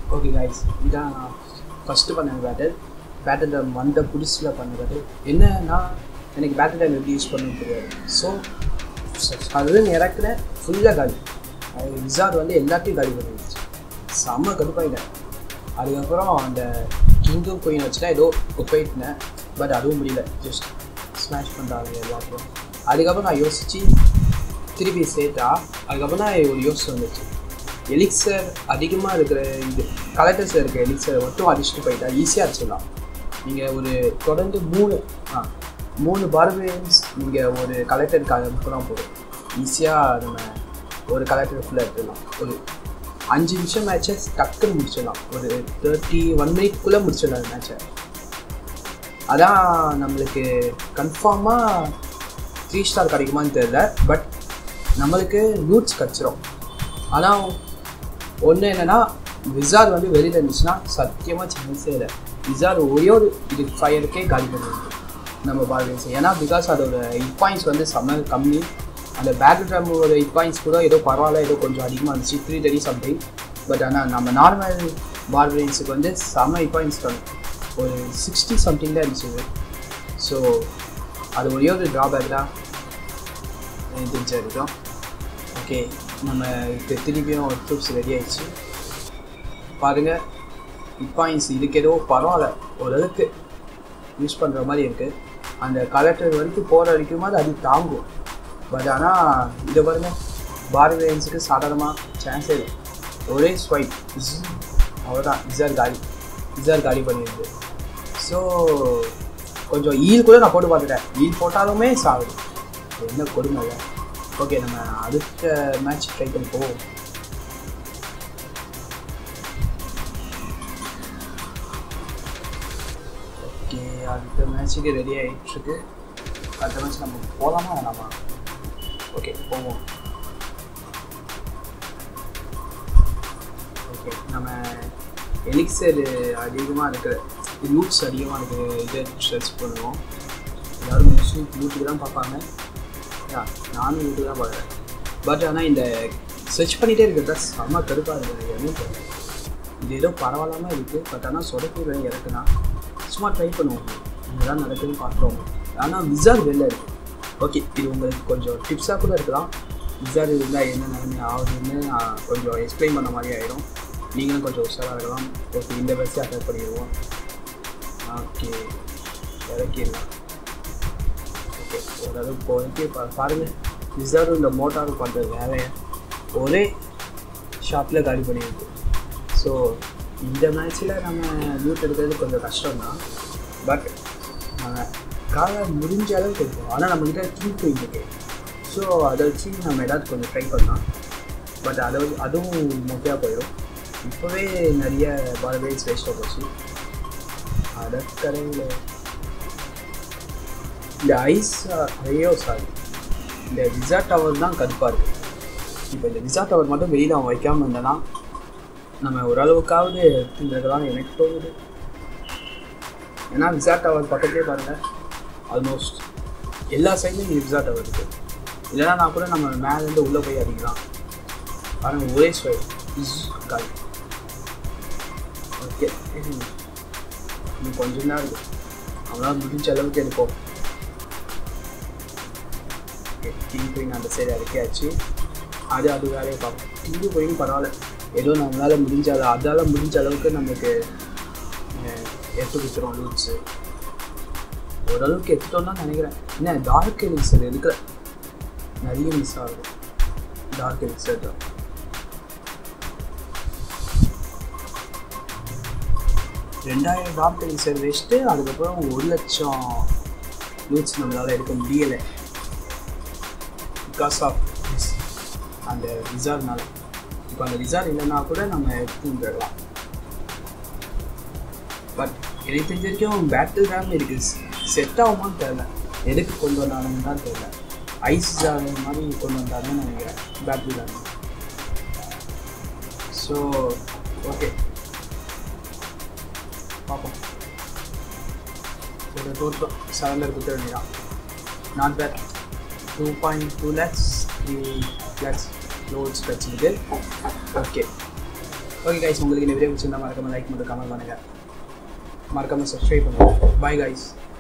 okay guys இதான் நான் first பண்ண பேட்டில் பேட்டில் டைம் வந்த புதுசில் பண்ண பேட்டில் என்னன்னா எனக்கு பேட்டில் டைம் எப்படி யூஸ் பண்ண தெரியாது ஸோ அதுலேருந்து இறக்குனேன் ஃபுல்லாக காலி விசார் வந்து எல்லாத்தையும் காலி பண்ணிடுச்சு செம்ம கடுப்பாயிட்டேன் அதுக்கப்புறம் அந்த கிங்கும் குயின் வச்சுட்டா ஏதோ போயிட்டுனேன் பட் அதுவும் முடியல ஜஸ்ட் ஸ்மாஷ் பண்ணுறாங்க எல்லாத்தையும் அதுக்கப்புறம் நான் யோசித்து திருப்பி சேர்த்தா அதுக்கப்புறம் தான் ஒரு யோசனை வந்துச்சு எலிக்சர் அதிகமாக இருக்கிற இது கலெக்டர்ஸில் இருக்க எலிக்சரை மட்டும் அடிச்சுட்டு போயிட்டா ஈஸியாக அடிச்சிடலாம் நீங்கள் ஒரு தொடர்ந்து மூணு ஆ மூணு பார்பேன்ஸ் நீங்கள் ஒரு கலெக்டருக்காக அனுப்புனா போதும் ஈஸியாக நம்ம ஒரு கலெக்டர் ஃபுல்லாக எடுத்துடலாம் ஒரு அஞ்சு நிமிஷம் மேட்சை டக்குன்னு முடிச்சிடலாம் ஒரு தேர்ட்டி ஒன் மினிட்குள்ளே முடிச்சிடலாம் அந்த மேட்சை அதான் நம்மளுக்கு கன்ஃபார்மாக த்ரீ ஸ்டார் கிடைக்குமான்னு தெரியல பட் நம்மளுக்கு ரூட்ஸ் கிடச்சிரும் ஆனால் ஒன்று என்னென்னா விசார் வந்து வெளியில் இருந்துச்சுன்னா சத்தியமாக சான்ஸே இல்லை விசார் ஒரே ஒரு இது ஃபயருக்கே காலி பண்ணிடுது நம்ம பார்கன்ஸ் ஏன்னா பிகாஸ் அதோட ஹிட் பாயிண்ட்ஸ் வந்து செம்ம கம்மி அந்த பேக் ட்ரம்மோட ஹிட் பாயிண்ட்ஸ் கூட ஏதோ பரவாயில்ல ஏதோ கொஞ்சம் அதிகமாக இருந்துச்சு த்ரீ தேர்ட்டி சம்திங் பட் ஆனால் நம்ம நார்மல் பார்பரன்ஸுக்கு வந்து செம்ம ஹிட் பாயிண்ட்ஸ் கம்மி ஒரு சிக்ஸ்டி சம்திங் தான் இருந்துச்சு ஸோ அது ஒரே ஒரு ட்ராபேக் தான் எனக்கு தெரிஞ்ச வரைக்கும் ஓகே நம்ம இப்போ திருப்பியும் ட்ரூப்ஸ் ரெடி ஆயிடுச்சு பாருங்கள் பாயிண்ட்ஸ் இதுக்கு ஏதோ பரவாயில்ல ஓரளவுக்கு யூஸ் பண்ணுற மாதிரி இருக்குது அந்த கலெக்டர் வரைக்கும் போகிற வரைக்குமாவது அது தாங்கும் பட் ஆனால் இதை பாருங்கள் பார்வேன்ஸுக்கு சாதாரணமாக சான்ஸே இல்லை ஒரே ஸ்வைப் அவ்வளோதான் இசார் காலி இசார் காலி பண்ணிடுது ஸோ கொஞ்சம் ஈல் கூட நான் போட்டு பார்த்துட்டேன் ஈல் போட்டாலுமே சாகுது என்ன கொடுமை இல்லை ஓகே நம்ம அடுத்த மேட்ச் ட்ரை பண்ணி போவோம் ஓகே அடுத்த மேட்ச்சுக்கு ரெடி ஆகிட்டுருக்கு அடுத்த மேட்ச் நம்ம போகலாமா வேணாமா ஓகே போவோம் ஓகே நம்ம எலிக்சர் அதிகமாக இருக்கிற லூட்ஸ் அதிகமாக இருக்கிற இதை சர்ச் பண்ணுவோம் எல்லோரும் மோஸ்ட்லி லூட்டுக்கு தான் பார்ப்பாங்க யா நானும் லூட்டு தான் பார்க்குறேன் பட் ஆனால் இந்த சர்ச் பண்ணிகிட்டே இருக்கிறதா செம்ம கடுப்பாக இருக்குது என்ன தெரியல இது ஏதோ பரவாயில்லாமல் இருக்குது பட் ஆனால் சொதப்பூர் இறக்குனா சும்மா ட்ரை பண்ணுவோம் இதுதான் நடக்குதுன்னு பார்க்குறோம் ஆனால் விசார் வெளில இருக்குது ஓகே இது உங்களுக்கு கொஞ்சம் டிப்ஸாக கூட இருக்கலாம் விசார் இருந்தால் என்ன நிலைமை ஆகுதுன்னு கொஞ்சம் எக்ஸ்பிளைன் பண்ண மாதிரி ஆயிடும் நீங்களும் கொஞ்சம் உஷாராக இருக்கலாம் ஓகே இந்த பஸ்ஸை அட்டாக் பண்ணிடுவோம் ஓகே இறக்கிடலாம் ஓகே ஓரளவுக்கு இப்போதைக்கு பா பாருங்கள் விசாரும் இந்த மோட்டாரும் பண்ணுற வேலையை ஒரே ஷாப்பில் காலி பண்ணியிருக்கு ஸோ இந்த மேட்ச்சில் நம்ம லூட் எடுக்கிறது கொஞ்சம் கஷ்டம்தான் பட் நம்ம காலை முடிஞ்ச அளவுக்கு இருக்கும் ஆனால் நம்மக்கிட்ட கிங் குயின் இருக்கு ஸோ அதை வச்சு நம்ம ஏதாவது கொஞ்சம் ட்ரை பண்ணலாம் பட் அதை அதுவும் மொக்கையாக போயிடும் இப்போவே நிறைய பார்வேஸ் வேஸ்ட்டாக போச்சு அடக்கரையில் இந்த ஐஸ் ஐயோ சாரி இந்த விசா டவர் தான் கடுப்பாக இருக்குது இப்போ இந்த விசா டவர் மட்டும் வெளியில் அவன் வைக்காமல் இருந்தேன்னா நம்ம ஓரளவுக்காவது எடுத்துருக்கலாம்னு எனக்கு தோணுது ஏன்னா விசா டவர் பக்கத்துலேயே பாருங்கள் ஆல்மோஸ்ட் எல்லா சைட்லையும் விசா டவர் இருக்குது இல்லைனா நான் கூட நம்ம மேலேருந்து உள்ளே போய் அடிக்கலாம் பாருங்கள் ஒரே ஸ்வைப் இஸ் காலி ஓகே இன்னும் கொஞ்சம் தான் இருக்குது அவனால் முடிஞ்ச அளவுக்கு எடுப்போம் கிங் குயின் அந்த சைடு இறக்கியாச்சு அது அது வேலையை பார்ப்போம் கிங் குயின் பரவாயில்ல ஏதோ நம்மளால் முடிஞ்ச அளவு அதால் முடிஞ்ச அளவுக்கு நம்மளுக்கு எடுத்து கொடுத்துரும் லூட்ஸு ஓரளவுக்கு எடுத்துட்டோம்னா நினைக்கிறேன் என்ன டார்க் எலிக்சர் இருக்கிற நிறைய மிஸ் ஆகும் டார்க் எலிக்சர் தான் ரெண்டாயிரம் டார்க் எலிக்சர் வேஸ்ட்டு அதுக்கப்புறம் ஒரு லட்சம் லூட்ஸ் நம்மளால் எடுக்க முடியலை பிகாஸ் ஆஃப் அந்த விசார்னால இப்போ அந்த விசார் இல்லைன்னா கூட நம்ம எடுத்து போயிடலாம் பட் எனக்கு தெரிஞ்ச வரைக்கும் பேட்டில் ரேம் இருக்குது செட் ஆகுமான்னு தெரில எதுக்கு கொண்டு வந்தாங்கன்னு தான் தெரில ஐஸ் ஜார் மாதிரி கொண்டு வந்தாங்கன்னு நினைக்கிறேன் பேட்டில் ரேம் ஸோ ஓகே பார்ப்போம் ஒரு டோட்டல் சரண்டர் கொடுத்த வேண்டியதான் not bad two point two lakhs three lakhs loads கிடச்சிருக்கு ஓகே ஓகே கைஸ் உங்களுக்கு இந்த வீடியோ பிடிச்சிருந்தா மறக்காம லைக் மட்டும் கமெண்ட் பண்ணுங்கள் மறக்காமல் சப்ஸ்கிரைப் பண்ணுங்கள் பாய் கைஸ்